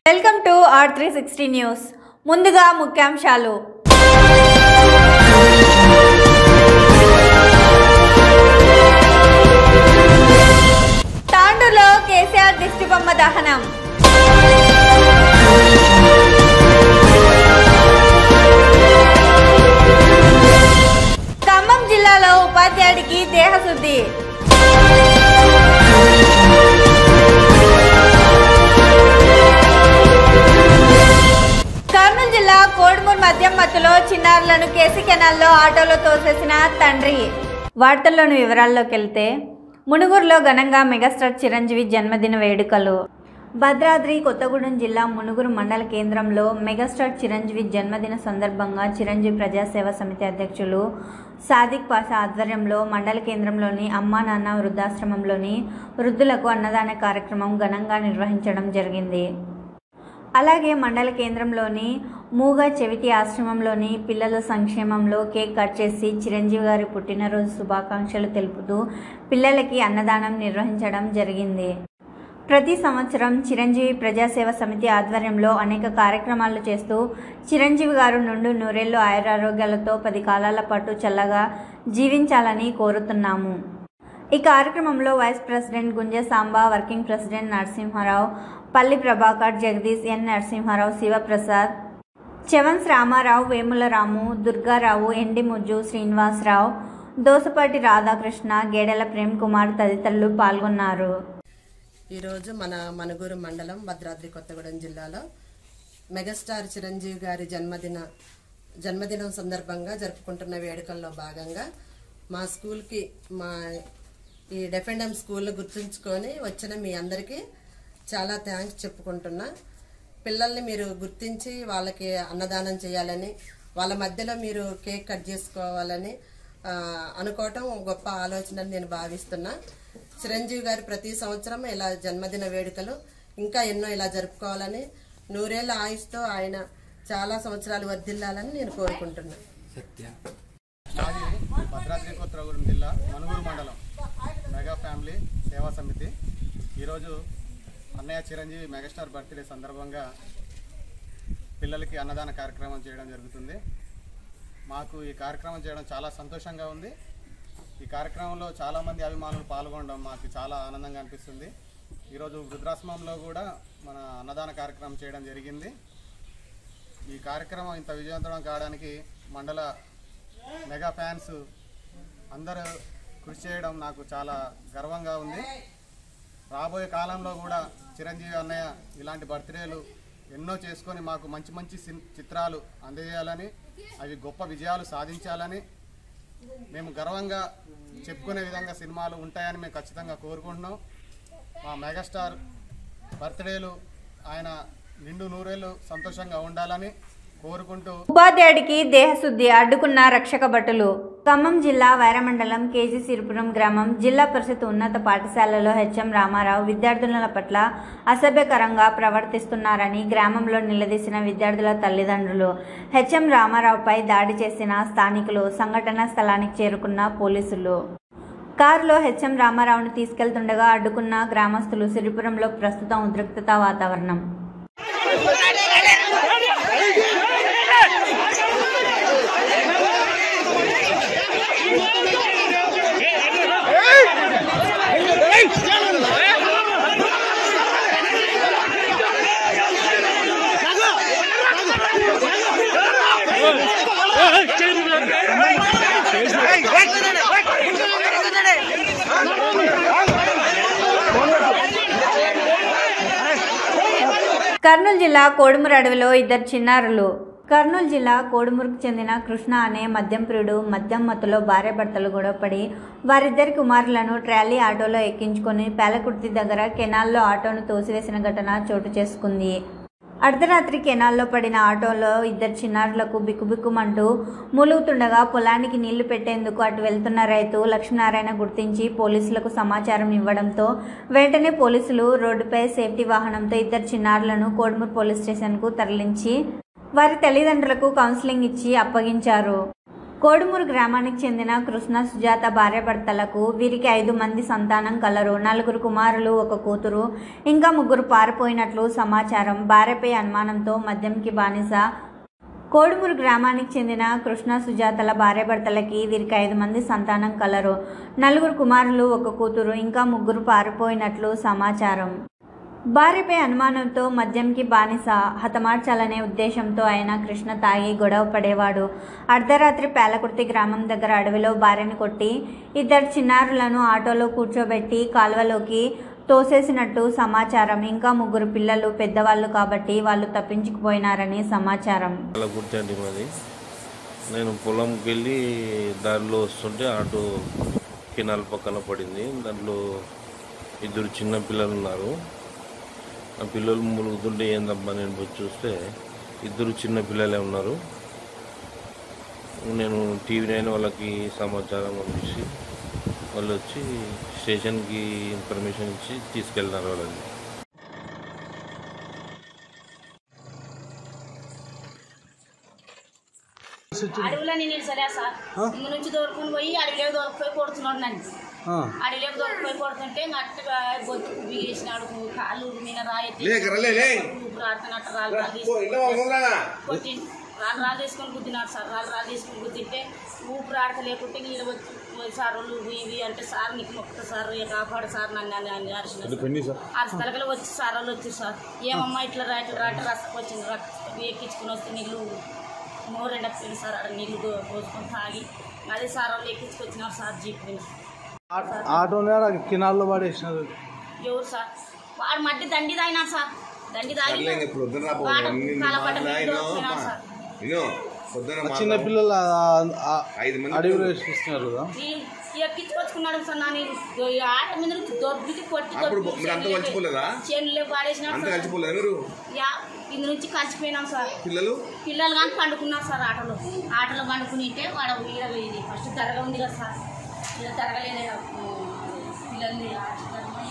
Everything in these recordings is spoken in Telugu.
Welcome to R three sixty news ముందుగా ముఖ్యాంశాలు తాండూరులో కేసీఆర్ దిష్టిబొమ్మ దహనం ఖమ్మం జిల్లాలో ఉపాధ్యాయుడికి దేహశుద్ధి కర్నూలు జిల్లా కోడుమూరు మద్యం మత్తులో చిన్నారులను కేసీ కెనాల్లో ఆటోలో తోసేసిన తండ్రి వార్తల్లోని వివరాల్లోకి వెళ్తే మునుగురులో ఘనంగా మెగాస్టార్ చిరంజీవి జన్మదిన వేడుకలు భద్రాద్రి కొత్తగూడెం జిల్లా మునుగురు మండల కేంద్రంలో మెగాస్టార్ చిరంజీవి జన్మదిన సందర్భంగా చిరంజీవి ప్రజాసేవ సమితి అధ్యక్షులు సాదిక్ పాషా ఆధ్వర్యంలో మండల కేంద్రంలోని అమ్మా నాన్న వృద్ధాశ్రమంలోని వృద్ధులకు అన్నదాన కార్యక్రమం ఘనంగా నిర్వహించడం జరిగింది అలాగే మండల కేంద్రంలోని మూగ చెవిటి ఆశ్రమంలోని పిల్లల సంక్షేమంలో కేక్ కట్ చేసి చిరంజీవి గారి పుట్టినరోజు శుభాకాంక్షలు తెలుపుతూ పిల్లలకి అన్నదానం నిర్వహించడం జరిగింది ప్రతి సంవత్సరం చిరంజీవి ప్రజాసేవ సమితి ఆధ్వర్యంలో అనేక కార్యక్రమాలు చేస్తూ చిరంజీవి గారు నుండి నూరేళ్లు ఆయురారోగ్యాలతో పది కాలాల పాటు చల్లగా జీవించాలని కోరుతున్నాము ఈ కార్యక్రమంలో vice president Gunja Samba working president Narasimharao Palli Prabhakar Jagadish ఎన్ నరసింహారావు శివప్రసాద్ చెవన్స్ రామారావు వేముల రాము దుర్గారావు ఎండి ముజ్జు శ్రీనివాసరావు దోసపాటి రాధాకృష్ణ గేడెల ప్రేమ్ కుమార్ తదితరులు పాల్గొన్నారు ఈరోజు మన మనుగూరు మండలం భద్రాద్రి కొత్తగూడెం జిల్లాలో మెగాస్టార్ చిరంజీవి గారి జన్మదిన జన్మదినం సందర్భంగా జరుపుకుంటున్న వేడుకల్లో భాగంగా మా స్కూల్కి మా ఈ డెఫెండమ్ స్కూల్ని గుర్తుంచుకొని వచ్చిన మీ అందరికీ చాలా థ్యాంక్స్ చెప్పుకుంటున్నా పిల్లల్ని మీరు గుర్తించి వాళ్ళకి అన్నదానం చేయాలని వాళ్ళ మధ్యలో మీరు కేక్ కట్ చేసుకోవాలని ఆ, అనుకోవటం గొప్ప ఆలోచన అని నేను భావిస్తున్నా చిరంజీవి గారు ప్రతి సంవత్సరం ఇలా జన్మదిన వేడుకలు ఇంకా ఎన్నో ఇలా జరుపుకోవాలని నూరేళ్ల ఆయుష్తో ఆయన చాలా సంవత్సరాలు వర్ధిల్లాలని నేను కోరుకుంటున్నాను మాది భద్రాద్రి కొత్తగూడెం జిల్లా మనుగూరు మండలం మెగా ఫ్యామిలీ సేవా సమితి ఈరోజు అన్నయ్య చిరంజీవి మెగాస్టార్ బర్త్డే సందర్భంగా పిల్లలకి అన్నదాన కార్యక్రమం చేయడం జరుగుతుంది మాకు ఈ కార్యక్రమం చేయడం చాలా సంతోషంగా ఉంది ఈ కార్యక్రమంలో చాలామంది అభిమానులు పాల్గొనడం మాకు చాలా ఆనందంగా అనిపిస్తుంది ఈరోజు వృద్ధాశ్రమంలో కూడా మన అన్నదాన కార్యక్రమం చేయడం జరిగింది ఈ కార్యక్రమం ఇంత విజయవంతం కావడానికి మండల మెగా ఫ్యాన్స్ అందరూ కృషి చేయడం నాకు చాలా గర్వంగా ఉంది రాబోయే కాలంలో కూడా చిరంజీవి అన్నయ్య ఇలాంటి బర్త్డేలు ఎన్నో చేసుకొని మాకు మంచి మంచి సిన్ చిత్రాలు అందజేయాలని అవి గొప్ప విజయాలు సాధించాలని మేము గర్వంగా చెప్పుకునే విధంగా సినిమాలు ఉంటాయని మేము ఖచ్చితంగా కోరుకుంటున్నాం మా మెగాస్టార్ బర్త్డేలు ఆయన నిండు నూరేళ్ళు సంతోషంగా ఉండాలని కోరుకుంటూ ఉపాధ్యాయుడికి దేహశుద్ధి అడ్డుకున్న రక్షక భటులు ఖమ్మం జిల్లా వైరమండలం కేజీ సిరిపురం గ్రామం జిల్లా పరిషత్ ఉన్నత పాఠశాలలో హెచ్ఎం రామారావు విద్యార్థుల పట్ల అసభ్యకరంగా ప్రవర్తిస్తున్నారని గ్రామంలో నిలదీసిన విద్యార్థుల తల్లిదండ్రులు హెచ్ఎం రామారావుపై దాడి చేసిన స్థానికులు సంఘటనా స్థలానికి చేరుకున్న పోలీసులు కారులో హెచ్ఎం రామారావును తీసుకెళ్తుండగా అడ్డుకున్న గ్రామస్తులు సిరిపురంలో ప్రస్తుతం ఉద్రిక్తత వాతావరణం కర్నూలు జిల్లా కోడుమూరు అడవిలో ఇద్దరు చిన్నారులు కర్నూలు జిల్లా కోడుమూరుకు చెందిన కృష్ణ అనే మద్యం ప్రియుడు మద్యం మత్తులో భార్యాభర్తలు గొడవపడి వారిద్దరి కుమారులను ట్రాలీ ఆటోలో ఎక్కించుకొని పేలకుర్తి దగ్గర కెనాల్లో ఆటోను తోసివేసిన ఘటన చోటు చేసుకుంది అర్ధరాత్రి కెనాల్లో పడిన ఆటోలో ఇద్దరు చిన్నారులకు బిక్కుబిక్కుమంటూ మూలుగుతుండగా పొలానికి నీళ్లు పెట్టేందుకు అటు వెళ్తున్న రైతు లక్ష్మీనారాయణ గుర్తించి పోలీసులకు సమాచారం ఇవ్వడంతో వెంటనే పోలీసులు రోడ్డుపై సేఫ్టీ వాహనంతో ఇద్దరు చిన్నారులను కోడుమూరు పోలీస్ స్టేషన్కు తరలించి వారి తల్లిదండ్రులకు కౌన్సిలింగ్ ఇచ్చి అప్పగించారు కోడుమూరు గ్రామానికి చెందిన కృష్ణ సుజాత భార్యాభర్తలకు వీరికి ఐదు మంది సంతానం కలరు నలుగురు కుమారులు ఒక కూతురు ఇంకా ముగ్గురు పారిపోయినట్లు సమాచారం భార్యపై అనుమానంతో మద్యంకి బానిస కోడుమూరు గ్రామానికి చెందిన కృష్ణ సుజాతల భార్యాభర్తలకి వీరికి ఐదు మంది సంతానం కలరు నలుగురు కుమారులు ఒక కూతురు ఇంకా ముగ్గురు పారిపోయినట్లు సమాచారం భార్యపై అనుమానంతో మద్యంకి బానిస హతమార్చాలనే ఉద్దేశంతో ఆయన కృష్ణ తాగి గొడవ పడేవాడు అర్ధరాత్రి పేలకుర్తి గ్రామం దగ్గర అడవిలో భార్యని కొట్టి ఇద్దరు చిన్నారులను ఆటోలో కూర్చోబెట్టి కాల్వలోకి తోసేసినట్టు సమాచారం ఇంకా ముగ్గురు పిల్లలు పెద్దవాళ్ళు కాబట్టి వాళ్ళు తప్పించుకుపోయినారని సమాచారం అలా కూర్చోండి మాది నేను పొలంకి వెళ్ళి దారిలో వస్తుంటే ఆటో కెనాల్ పక్కన పడింది దాంట్లో ఇద్దరు చిన్న పిల్లలు ఉన్నారు ఆ పిల్లలు ములుగుతుంటే ఏందబ్బా నేను పోయి చూస్తే ఇద్దరు చిన్న పిల్లలే ఉన్నారు నేను టీవీ నైన్ వాళ్ళకి సమాచారం పంపించి వాళ్ళు వచ్చి స్టేషన్కి ఇన్ఫర్మేషన్ ఇచ్చి తీసుకెళ్ళినారు వాళ్ళని అడవిలో నేను సరే సార్ ఇందు నుంచి దొరుకుని పోయి అడవిలోకి దొరికిపోయి కొడుతున్నాడు నన్ను అడవిలోకి దొరికిపోయి కొడుతుంటే గట్టిగా గొంతు బిగేసినాడు కాళ్ళు మీద రాయి ఊపిరి ఆడుతున్నట్టు రాళ్ళు రాళ్ళు తీసుకొని కొట్టి రాళ్ళు రాళ్ళు తీసుకొని గుద్దినాడు సార్ రాళ్ళు రాళ్ళు తీసుకొని గుద్దింటే ఊపిరి ఆడతలేకుంటే ఈడ వచ్చి పోయి సార్ వాళ్ళు ఇవి అంటే సార్ నీకు మొక్క సార్ ఇక కాపాడు సార్ నన్ను అని అని అరిచిన అరిసి తలకలు వచ్చి సార్ వాళ్ళు వచ్చి సార్ ఏమమ్మా ఇట్లా రా ఇట్లా రా అంటే రక్తం వచ్చింది రక్తం ఎక్కించుకుని వస్తే నీళ్ళు మోరెండ సార్ ఆడ నీళ్ళు దో- పోసుకొని తాగి అదే సార్ వాళ్ళు ఎక్కించుకొచ్చినారు సార్ జీప్ మీద ఆటోనే కినాల్లో పడేసినారు ఎవరు సార్ వాడు మట్టి దండి తాగినాడు సార్ దండి తాగి వాడు కాలపట్ట మీద దోచుకున్నాడు సార్ చిన్న పిల్లలు అడవిలో వేసిస్తున్నారు కదా వీళ్ళు ఎక్కించుకొచ్చుకున్నాడు సార్ నా నేను ఆట మీద నుంచి దొబ్బికి కొట్టి చేనులో పాడేసినాడు సార్ యా ఇందు నుంచి కలిసిపోయినాం సార్ పిల్లలు పిల్లలు కానీ పండుకున్నారు సార్ ఆటలో ఆటలో పండుకునింటే వాడు ఈడ ఇది ఫస్ట్ తరగ ఉంది కదా సార్ ఇలా తరగలేదు పిల్లల్ని ఆడుతున్నారు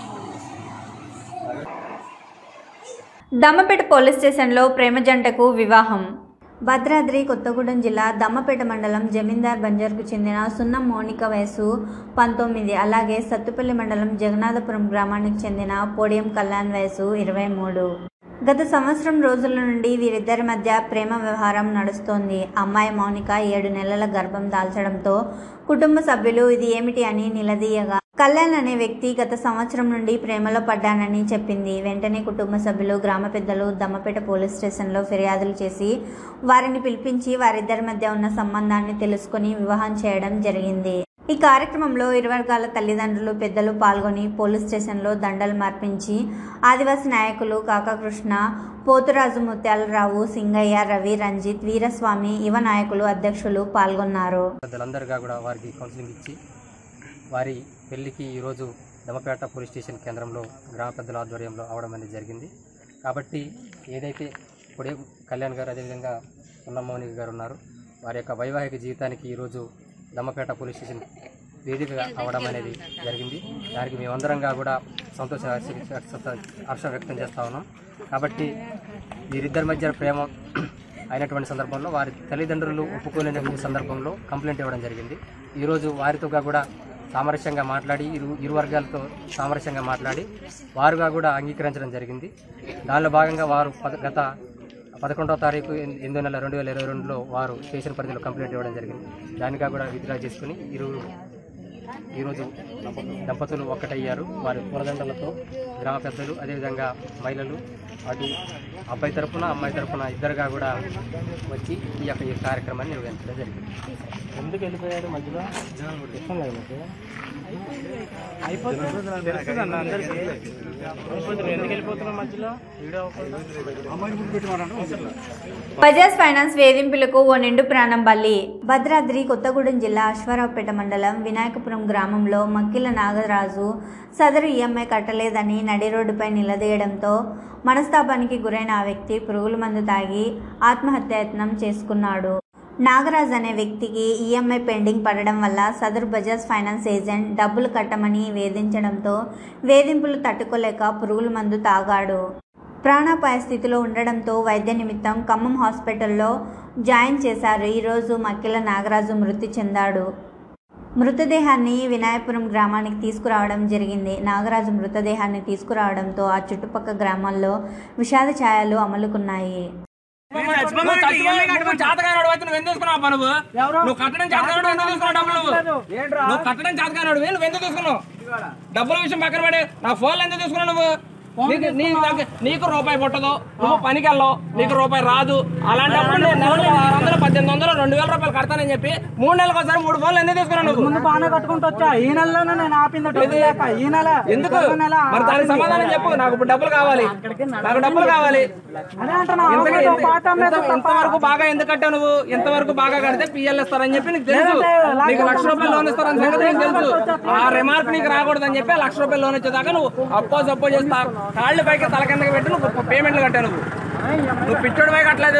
దమ్మపేట పోలీస్ స్టేషన్లో ప్రేమ జంటకు వివాహం భద్రాద్రి కొత్తగూడెం జిల్లా దమ్మపేట మండలం జమీందార్ బంజర్కు చెందిన సున్నం మౌనిక వయసు పంతొమ్మిది అలాగే సత్తుపల్లి మండలం జగన్నాథపురం గ్రామానికి చెందిన పోడియం కళ్యాణ్ వయసు ఇరవై మూడు గత సంవత్సరం రోజుల నుండి వీరిద్దరి మధ్య ప్రేమ వ్యవహారం నడుస్తోంది అమ్మాయి మౌనిక ఏడు నెలల గర్భం దాల్చడంతో కుటుంబ సభ్యులు ఇది ఏమిటి అని నిలదీయగా కళ్యాణ్ అనే వ్యక్తి గత సంవత్సరం నుండి ప్రేమలో పడ్డానని చెప్పింది వెంటనే కుటుంబ సభ్యులు గ్రామ పెద్దలు దమ్మపేట పోలీస్ స్టేషన్లో ఫిర్యాదులు చేసి వారిని పిలిపించి వారిద్దరి మధ్య ఉన్న సంబంధాన్ని తెలుసుకొని వివాహం చేయడం జరిగింది ఈ కార్యక్రమంలో ఇరు వర్గాల తల్లిదండ్రులు పెద్దలు పాల్గొని పోలీస్ స్టేషన్లో దండలు మార్పించి ఆదివాసీ నాయకులు కాకకృష్ణ పోతురాజు ముత్యాలరావు సింగయ్య రవి రంజిత్ వీరస్వామి యువ నాయకులు అధ్యక్షులు పాల్గొన్నారు పెద్దలందరిగా కూడా వారికి కౌన్సిలింగ్ ఇచ్చి వారి పెళ్లికి ఈరోజు దమపేట పోలీస్ స్టేషన్ కేంద్రంలో గ్రామ పెద్దల ఆధ్వర్యంలో అవడం అనేది జరిగింది కాబట్టి ఏదైతే ఇప్పుడే కళ్యాణ్ గారు అదేవిధంగా ఉన్నమౌని గారు ఉన్నారు వారి యొక్క వైవాహిక జీవితానికి ఈరోజు దమ్మపేట పోలీస్ స్టేషన్ వేదికగా అవడం అనేది జరిగింది దానికి మేమందరంగా కూడా సంతోష హర్షం వ్యక్తం చేస్తా ఉన్నాం కాబట్టి వీరిద్దరి మధ్య ప్రేమ అయినటువంటి సందర్భంలో వారి తల్లిదండ్రులు ఒప్పుకోలేనటువంటి సందర్భంలో కంప్లైంట్ ఇవ్వడం జరిగింది ఈరోజు వారితో కూడా సామరస్యంగా మాట్లాడి ఇరు ఇరు వర్గాలతో సామరస్యంగా మాట్లాడి వారుగా కూడా అంగీకరించడం జరిగింది దానిలో భాగంగా వారు పద- గత పదకొండవ తారీఖు ఎన్- ఎనిమిదో నెల రెండు వేల ఇరవై రెండులో వారు స్టేషన్ పరిధిలో కంప్లైంట్ ఇవ్వడం జరిగింది దానిగా కూడా విత్డ్రా చేసుకుని ఇరువురు ఈరోజు దంపతులు ఒక్కటయ్యారు వారి పూలదండలతో గ్రామ పెద్దలు అదేవిధంగా మహిళలు అటు అబ్బాయి తరపున అమ్మాయి తరపున ఇద్దరుగా కూడా వచ్చి ఈ యొక్క ఈ కార్యక్రమాన్ని నిర్వహించడం జరిగింది ఎందుకు వెళ్ళిపోయారు మధ్యలో ఇష్టం లేదు మీకు ఎందుకు వెళ్ళిపోతున్నారు మధ్యలో బజాజ్ ఫైనాన్స్ వేధింపులకు ఓ నిండు ప్రాణం బలి భద్రాద్రి కొత్తగూడెం జిల్లా అశ్వారావుపేట మండలం వినాయకపురం గ్రామంలో మక్కిల నాగరాజు సదరు ఈఎంఐ కట్టలేదని నడి రోడ్డుపై నిలదీయడంతో మనస్తాపానికి గురైన ఆ వ్యక్తి పురుగుల మందు తాగి ఆత్మహత్యాయత్నం చేసుకున్నాడు నాగరాజ్ అనే వ్యక్తికి ఈఎంఐ పెండింగ్ పడడం వల్ల సదరు బజాజ్ ఫైనాన్స్ ఏజెంట్ డబ్బులు కట్టమని వేధించడంతో వేధింపులు తట్టుకోలేక పురుగుల మందు తాగాడు ప్రాణాపాయ స్థితిలో ఉండడంతో వైద్య నిమిత్తం ఖమ్మం హాస్పిటల్లో జాయిన్ చేశారు ఈరోజు మక్కిల నాగరాజు మృతి చెందాడు మృతదేహాన్ని వినాయపురం గ్రామానికి తీసుకురావడం జరిగింది నాగరాజు మృతదేహాన్ని తీసుకురావడంతో ఆ చుట్టుపక్కల గ్రామాల్లో విషాద ఛాయలు అమలుకున్నాయి చాతగానోడు అయితే నువ్వు ఎందుకు తీసుకున్నావు అబ్బా నువ్వు నువ్వు కట్టడం చాతగానోడు ఎందుకు తీసుకున్నావు డబ్బులు నువ్వు నువ్వు కట్టడం చాతగానోడు నువ్వు ఎందుకు తీసుకున్నావు డబ్బుల విషయం పక్కన పడి నా ఫోన్లు ఎందుకు తీసుకున్నావు నువ్వు నీకు నీ దగ్గ- నీకు రూపాయి పుట్టదు నువ్వు పనికి వెళ్ళవు నీకు రూపాయి రాదు అలాంటప్పుడు నేను నెలకు ఆరు వందలు పద్దెనిమిది వందలు రెండు వేల రూపాయలు కడతానని చెప్పి మూడు నెలలకు ఒకసారి మూడు ఫోన్లు ఎందుకు తీసుకున్నావు నువ్వు ముందు బాగానే కట్టుకుంటూ వచ్చా ఈ నెలలోనే నేను ఆపింది డబ్బులు లేక ఈ నెల ఎందుకు ఇంకో నెల మరి దానికి సమాధానం చెప్పు నాకు ఇప్పుడు డబ్బులు కావాలి నాకు డబ్బులు కావాలి అదే అంటున్నా ఇంతకీ ఆమెతో ఎంత- పాట అమ్మేది ఎంత- తప్ప. ఎంతవరకు బాగా ఎందుకు కట్టావు నువ్వు ఎంతవరకు బాగా కడితే పిఎల్ ఇస్తారని చెప్పి నీకు తెలుసు లేదంటే లాక్ నీకు లక్ష రూపాయలు లోన్ ఇస్తారని సంగతి నీకు తెలుసు ఆ రిమార్క్ నీకు రాకూడదని చెప్పి లక్ష రూపాయలు లోన్ వచ్చేదాకా నువ్వు అప్పో సప్పో చేస్తా కాళ్ళు పైకి తల కిందకి పెట్టి నువ్వు పేమెంట్లు కట్టావు నువ్వు నువ్వు పిచ్చోడు పై కట్టలేదు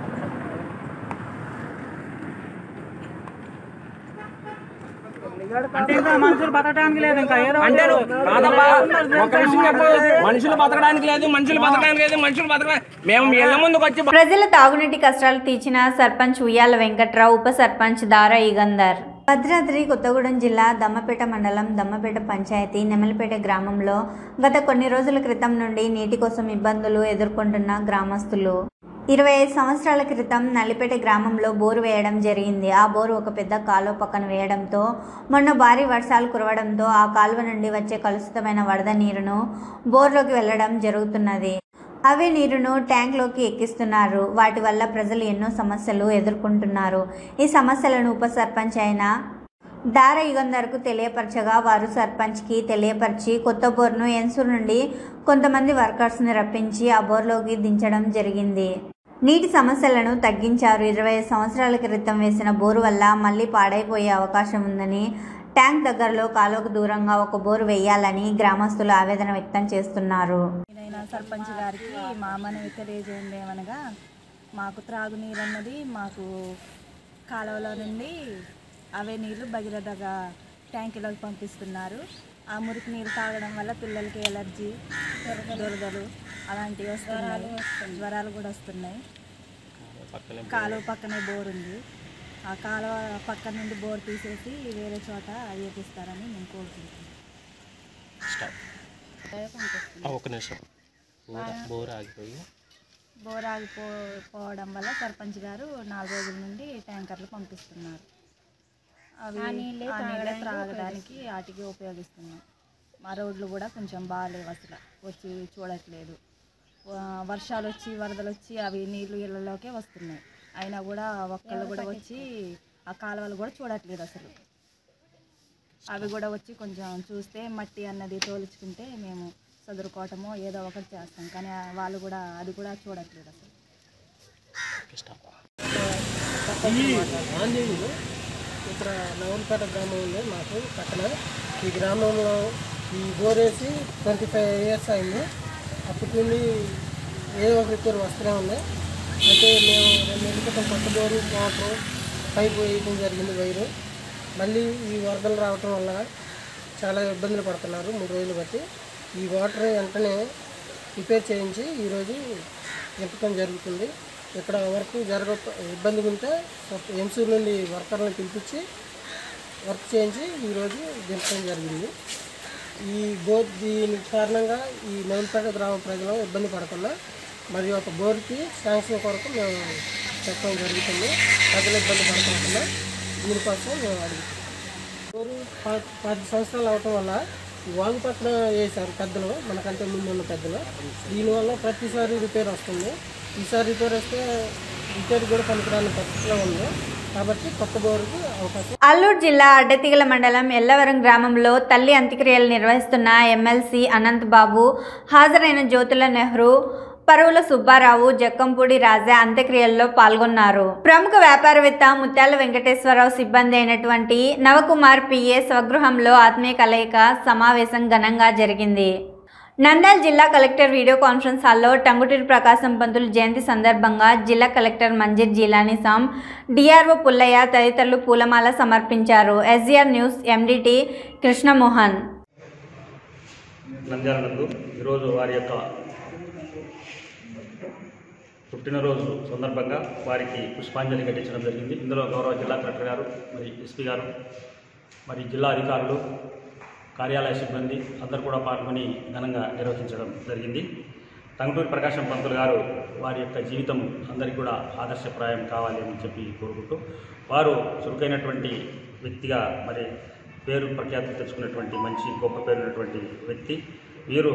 అంటే ఇంకా మనుషులు బతకడానికి లేదు ఇంకా ఏదో అంటే నువ్వు కాదబ్బా ఒక విషయం చెప్పు మనుషులు బతకడానికి లేదు మనుషులు బతకడానికి లేదు మనుషులు బతకడానికి మేము మీ ఇళ్ళ ముందుకు వచ్చి ప్రజల తాగునీటి కష్టాలు తీర్చిన సర్పంచ్ ఉయ్యాల వెంకట్రావు ఉప సర్పంచ్ దారా ఈగందర్ భద్రాద్రి కొత్తగూడెం జిల్లా దమ్మపేట మండలం దమ్మపేట పంచాయతీ నెమలిపేట గ్రామంలో గత కొన్ని రోజుల క్రితం నుండి నీటి కోసం ఇబ్బందులు ఎదుర్కొంటున్న గ్రామస్తులు ఇరవై ఐదు సంవత్సరాల క్రితం నల్లిపేట గ్రామంలో బోరు వేయడం జరిగింది ఆ బోరు ఒక పెద్ద కాలువ పక్కన వేయడంతో మొన్న భారీ వర్షాలు కురవడంతో ఆ కాలువ నుండి వచ్చే కలుషితమైన వరద నీరును బోర్లోకి వెళ్ళడం జరుగుతున్నది అవే నీరును ట్యాంక్లోకి ఎక్కిస్తున్నారు వాటి వల్ల ప్రజలు ఎన్నో సమస్యలు ఎదుర్కొంటున్నారు ఈ సమస్యలను ఉప సర్పంచ్ అయిన దార యుగంధర్కు తెలియపరచగా వారు సర్పంచ్కి తెలియపరిచి కొత్త బోర్ను ఎన్సూర్ నుండి కొంతమంది వర్కర్స్ని రప్పించి ఆ బోర్లోకి దించడం జరిగింది నీటి సమస్యలను తగ్గించారు ఇరవై ఐదు సంవత్సరాల క్రితం వేసిన బోరు వల్ల మళ్ళీ పాడైపోయే అవకాశం ఉందని ట్యాంక్ దగ్గరలో కాలువకు దూరంగా ఒక బోరు వేయాలని గ్రామస్తులు ఆవేదన వ్యక్తం చేస్తున్నారు నేనైనా సర్పంచ్ గారికి మా మనవి తెలియజేయండి ఏమనగా మాకు త్రాగునీరు అన్నది మాకు కాలువలో నుండి అవే నీళ్లు భగీరథగా ట్యాంకులోకి పంపిస్తున్నారు ఆ మురికి నీరు తాగడం వల్ల పిల్లలకి ఎలర్జీ దురదలు అలాంటివి వస్తున్నాయి జ్వరాలు కూడా వస్తున్నాయి కాలువ పక్కనే బోర్ ఉంది ఆ కాలువ పక్క నుండి బోర్ తీసేసి వేరే చోట వేపిస్తారని మేము కోరుకుంటున్నాం ఒక నిమిషం బోర్ బోర్ ఆగిపోయి బోర్ ఆగిపో పోవడం వల్ల సర్పంచ్ గారు నాలుగు రోజుల నుండి ట్యాంకర్లు పంపిస్తున్నారు అవి ఆ నీళ్ళే త్రాగడానికి వాటికి ఉపయోగిస్తున్నాం మా రోడ్లు కూడా కొంచెం బాగాలేవు అసలు వచ్చి చూడట్లేదు వా- వర్షాలు వచ్చి వరదలు వచ్చి అవి నీళ్లు ఇళ్ళలోకే వస్తున్నాయి అయినా కూడా ఒక్కళ్ళు కూడా వచ్చి ఆ కాలువలు కూడా చూడట్లేదు అసలు అవి కూడా వచ్చి కొంచెం చూస్తే మట్టి అన్నది తోలుచుకుంటే మేము చదువుకోవటమో ఏదో ఒకటి చేస్తాం కానీ ఆ వాళ్ళు కూడా అది కూడా చూడట్లేదు అసలు ఆంజనేయులు ఇక్కడ నవలపేట గ్రామం ఉంది మాకు పక్కన ఈ గ్రామంలో ఈ బోరేసి ట్వంటీ ఫైవ్ ఇయర్స్ అయింది అప్పటి నుండి ఏదో ఒక రిపేర్ వస్తూనే ఉంది అయితే మేము రెండు నెలల క్రితం కొత్త బోరు మోటారు పైపు వేయడం జరిగింది వైరు మళ్ళీ ఈ వరదలు రావటం వల్ల చాలా ఇబ్బందులు పడుతున్నారు మూడు రోజులు బట్టి ఈ వాటర్ వెంటనే రిపేర్ చేయించి ఈరోజు నింపడం జరుగుతుంది ఇక్కడ వర్క్ జరగ ఇబ్బంది ఉంటే ఎంసూర్ నుండి వర్కర్లను పిలిపించి వర్క్ చేయించి ఈరోజు దింపడం జరిగింది ఈ బోర్ దీని కారణంగా ఈ నవలపేట గ్రామ ప్రజలు ఇబ్బంది పడకుండా మరి ఒక బోర్కి శాంక్షన్ కొరకు మేము చెప్పడం జరుగుతుంది ప్రజలు ఇబ్బంది పడకుండా దీనికోసం మేము అడుగుతున్నాం బోరు ప- పది సంవత్సరాలు అవటం వల్ల ఈ వాగు పక్కన వేశారు పెద్దలు మనకంటే ముందు ఉన్న పెద్దలు దీనివల్ల ప్రతిసారి రిపేర్ వస్తుంది ఈసారి రిపేర్ వస్తే రిపేర్ కూడా పనికిరాని పరిస్థితిలో ఉంది కాబట్టి కొత్త బోరుకి అవకాశం అల్లూరు జిల్లా అడ్డతిగల మండలం ఎల్లవరం గ్రామంలో తల్లి అంత్యక్రియలు నిర్వహిస్తున్న ఎమ్మెల్సీ అనంత్ బాబు హాజరైన జ్యోతుల నెహ్రూ పరువుల సుబ్బారావు జక్కంపూడి రాజా అంత్యక్రియల్లో పాల్గొన్నారు ప్రముఖ వ్యాపారవేత్త ముత్యాల వెంకటేశ్వరరావు సిబ్బంది అయినటువంటి నవకుమార్ పిఏ స్వగృహంలో ఆత్మీయ కలయిక సమావేశం ఘనంగా జరిగింది నంద్యాల జిల్లా కలెక్టర్ వీడియో కాన్ఫరెన్స్ హాల్లో టంగుటూరి ప్రకాశం పంతులు జయంతి సందర్భంగా జిల్లా కలెక్టర్ మంజిర్ జీలానీ సామ్ డిఆర్ఓ పుల్లయ్య తదితరులు పూలమాల సమర్పించారు SGR news MDT Krishnamohan Nandyal Nandu ఈరోజు వారి యొక్క పుట్టినరోజు సందర్భంగా వారికి పుష్పాంజలి ఘటించడం జరిగింది ఇందులో గౌరవ జిల్లా కలెక్టర్ గారు మరి ఎస్పీ గారు మరి జిల్లా అధికారులు కార్యాలయ సిబ్బంది అందరూ కూడా పాల్గొని ఘనంగా నిర్వహించడం జరిగింది టంగుటూరి ప్రకాశం పంతులు గారు వారి యొక్క జీవితం అందరికీ కూడా ఆదర్శప్రాయం కావాలి అని చెప్పి కోరుకుంటూ వారు చురుకైనటువంటి వ్యక్తిగా మరి పేరు ప్రఖ్యాతి తెచ్చుకున్నటువంటి మంచి గొప్ప పేరు ఉన్నటువంటి వ్యక్తి వీరు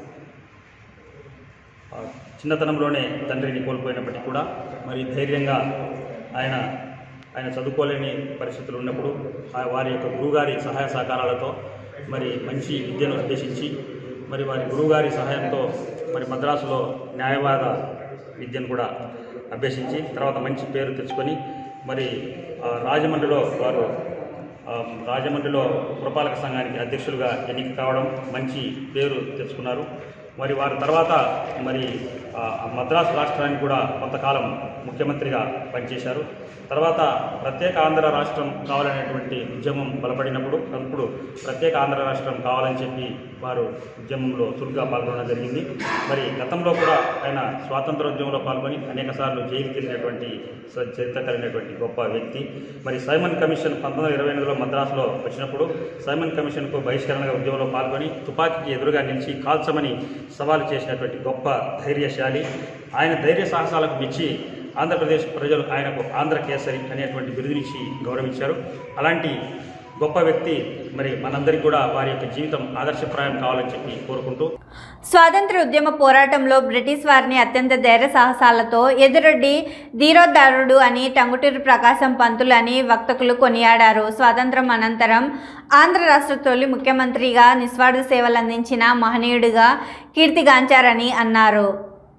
ఆ, చిన్నతనంలోనే తండ్రిని కోల్పోయినప్పటికీ కూడా మరి ధైర్యంగా ఆయన ఆయన చదువుకోలేని పరిస్థితులు ఉన్నప్పుడు ఆ వారి యొక్క గురువుగారి సహాయ సహకారాలతో మరి మంచి విద్యను అభ్యసించి మరి వారి గురువుగారి సహాయంతో మరి మద్రాసులో న్యాయవాద విద్యను కూడా అభ్యసించి తర్వాత మంచి పేరు తెచ్చుకొని మరి ఆ, రాజమండ్రిలో వారు ఆ, రాజమండ్రిలో పురపాలక సంఘానికి అధ్యక్షులుగా ఎన్నిక కావడం మంచి పేరు తెచ్చుకున్నారు మరి వారి తర్వాత మరి ఆ, మద్రాసు రాష్ట్రానికి కూడా కొంతకాలం ముఖ్యమంత్రిగా పనిచేశారు తర్వాత ప్రత్యేక ఆంధ్ర రాష్ట్రం కావాలనేటువంటి ఉద్యమం బలపడినప్పుడు అప్పుడు ప్రత్యేక ఆంధ్ర రాష్ట్రం కావాలని చెప్పి వారు ఉద్యమంలో చురుగ్గా పాల్గొనడం జరిగింది మరి గతంలో కూడా ఆయన స్వాతంత్రోద్యమంలో పాల్గొని అనేక సార్లు జైలుకి వెళ్ళినటువంటి స- చరిత్ర కలిగినటువంటి గొప్ప వ్యక్తి మరి సైమన్ కమిషన్ పంతొమ్మిది వందల ఇరవై ఎనిమిదిలో మద్రాసులో వచ్చినప్పుడు సైమన్ కమిషన్కు బహిష్కరణగా ఉద్యమంలో పాల్గొని తుపాకీకి ఎదురుగా నిలిచి కాల్చమని సవాలు చేసినటువంటి గొప్ప ధైర్యశాలి ఆయన ధైర్య సాహసాలకు మెచ్చి ఆంధ్రప్రదేశ్ ప్రజలు ఆయనకు ఆంధ్ర కేసరి అనేటువంటి బిరుదునిచ్చి గౌరవించారు అలాంటి గొప్ప వ్యక్తి మరి మనందరికీ కూడా వారి యొక్క జీవితం ఆదర్శప్రాయం కావాలని చెప్పి కోరుకుంటూ స్వాతంత్ర ఉద్యమ పోరాటంలో బ్రిటిష్ వారిని అత్యంత ధైర్య సాహసాలతో ఎదురొడ్డి ధీరోద్ధారుడు అని టంగుటూరి ప్రకాశం పంతులు అని వక్తకులు కొనియాడారు స్వాతంత్రం అనంతరం ఆంధ్ర రాష్ట్ర తొలి ముఖ్యమంత్రిగా నిస్వార్థ సేవలందించిన మహనీయుడిగా కీర్తిగాంచారని అన్నారు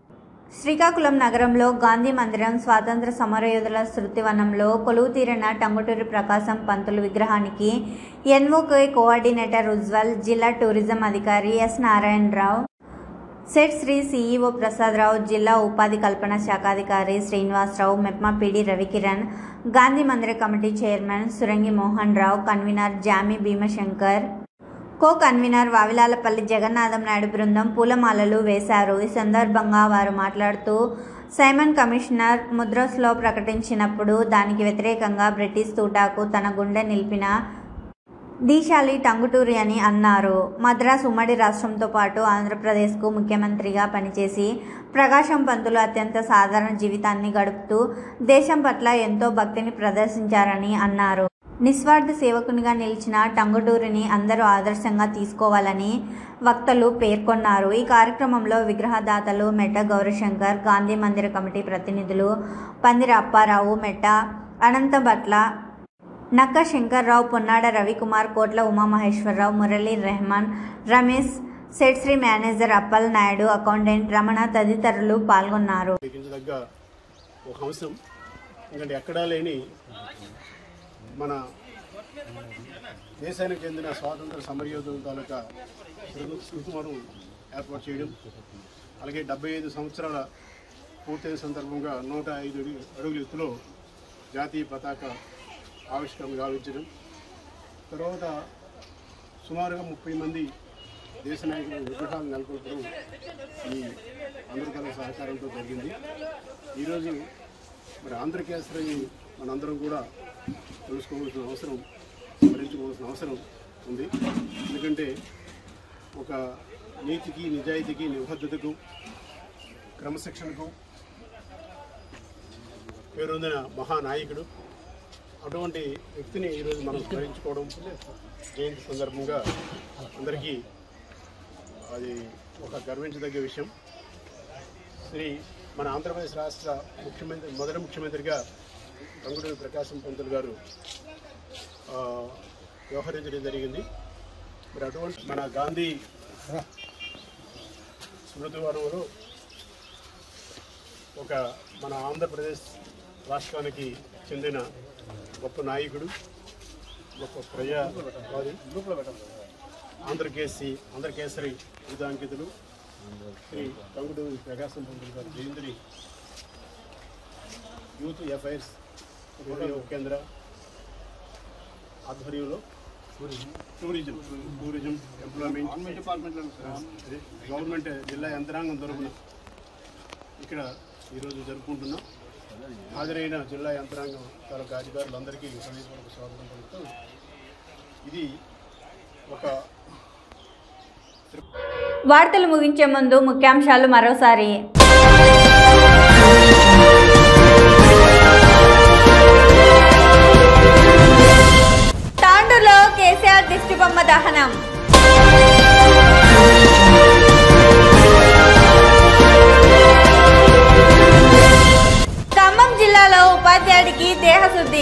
శ్రీకాకుళం నగరంలో గాంధీ మందిరం స్వాతంత్ర సమరయోధుల శృతివనంలో కొలువు తీరిన టంగుటూరి ప్రకాశం పంతులు విగ్రహానికి ఎన్ఓకే కోఆర్డినేటర్ ఉజ్వల్ జిల్లా టూరిజం అధికారి S Narayanarao Setsri CEO Prasadarao జిల్లా ఉపాధి కల్పన శాఖాధికారి శ్రీనివాసరావు మెప్మా పిడి Ravikiran Gandhi Mandir committee chairman Surangi Mohan Rao convener Jami Bheemashankar co convener Vavilalapalli Jagannatham Naidu బృందం పూలమాలలు వేశారు ఈ సందర్భంగా వారు మాట్లాడుతూ సైమన్ కమిషనర్ ముద్రస్లో ప్రకటించినప్పుడు దానికి వ్యతిరేకంగా బ్రిటిష్ తూటాకు తన గుండె నిలిపిన దీశాలి టంగుటూరి అని అన్నారు మద్రాస్ ఉమ్మడి రాష్ట్రంతో పాటు ఆంధ్రప్రదేశ్కు ముఖ్యమంత్రిగా పనిచేసి ప్రకాశం పంతులు అత్యంత సాధారణ జీవితాన్ని గడుపుతూ దేశం పట్ల ఎంతో భక్తిని ప్రదర్శించారని అన్నారు నిస్వార్థ సేవకునిగా నిలిచిన టంగుటూరిని అందరూ ఆదర్శంగా తీసుకోవాలని వక్తలు పేర్కొన్నారు ఈ కార్యక్రమంలో విగ్రహదాతలు మెట్ట గౌరశంకర్ గాంధీ మందిర కమిటీ ప్రతినిధులు పందిర అప్పారావు మెట్ట అనంతభట్ల నక్క శంకర్రావు పొన్నాడ రవికుమార్ కోట్ల ఉమామహేశ్వరరావు మురళీ రెహమాన్ రమేష్ సెట్శ్రీ మేనేజర్ అప్పల్ నాయుడు అకౌంటెంట్ రమణ తదితరులు పాల్గొన్నారు లెక్కించదగ్గ ఒక అంశం ఎందుకంటే ఎక్కడా లేని మన దేశానికి చెందిన స్వాతంత్ర సమరయోధుల తాలూకా స్మృ- స్మృతివనం ఏర్పాటు చేయడం అలాగే డెబ్బై ఐదు సంవత్సరాల పూర్తయిన సందర్భంగా నూట ఐదు అడుగు- అడుగుల ఎత్తులో జాతీయ పతాక ఆవిష్కరణ గావించడం తర్వాత సుమారుగా ముప్పై మంది దేశ నాయకుల విగ్రహాలు నెలకొల్పడం ఈ అందరికీ సహకారంతో జరిగింది ఈరోజు మరి ఆంధ్రకేసరిని మనందరం కూడా తెలుసుకోవాల్సిన అవసరం స్మరించుకోవాల్సిన అవసరం ఉంది ఎందుకంటే ఒక నీతికి నిజాయితీకి నిబద్ధతకు క్రమశిక్షణకు పేరొందిన మహానాయకుడు అటువంటి వ్యక్తిని ఈరోజు మనం స్మరించుకోవడం జయంతి సందర్భంగా అందరికీ అది ఒక గర్వించదగ్గ విషయం శ్రీ మన ఆంధ్రప్రదేశ్ రాష్ట్ర ముఖ్యమంత్రి మొదటి ముఖ్యమంత్రిగా రంగుడూరి ప్రకాశం పంతులు గారు ఆ, వ్యవహరించడం జరిగింది మరి అటువంటి మన గాంధీ స్మృతి వనంలో ఒక మన ఆంధ్రప్రదేశ్ రాష్ట్రానికి చెందిన గొప్ప నాయకుడు గొప్ప ప్రజావాది ఆంధ్రకేసి ఆంధ్రకేసరి విధాంకితులు శ్రీ టంగుటూరి ప్రకాశం పంతులు గారి జయంతిని యూత్ ఎఫైర్స్ రేడియో కేంద్ర ఆధ్వర్యంలో tourism tourism employment department government జిల్లా యంత్రాంగం తరఫున ఇక్కడ ఈరోజు జరుపుకుంటున్నాం హాజరైన జిల్లా యంత్రాంగం తాలూకా అధికారులందరికీ హృదయపూర్వక స్వాగతం పలుకుతూ ఇది ఒక వార్తలు ముగించే ముందు ముఖ్యాంశాలు మరోసారి తాండూరులో కేసీఆర్ దిష్టిబొమ్మ దహనం ఖమ్మం జిల్లాలో ఉపాధ్యాయుడికి దేహశుద్ధి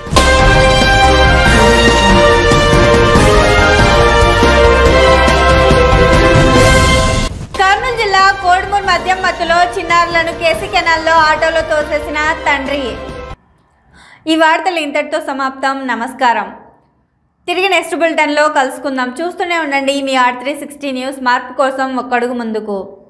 కర్నూలు జిల్లా కోడుమూరు మద్యం మత్తులో చిన్నారులను కేసీ కెనాల్లో ఆటోలో తోసేసిన తండ్రి ఈ వార్తలు ఇంతటితో సమాప్తం నమస్కారం తిరిగి నెక్స్ట్ బులెటిన్లో కలుసుకుందాం చూస్తూనే ఉండండి మీ ఆర్ త్రీ సిక్స్టీ న్యూస్ మార్పు కోసం ఒక్కడుగు ముందుకు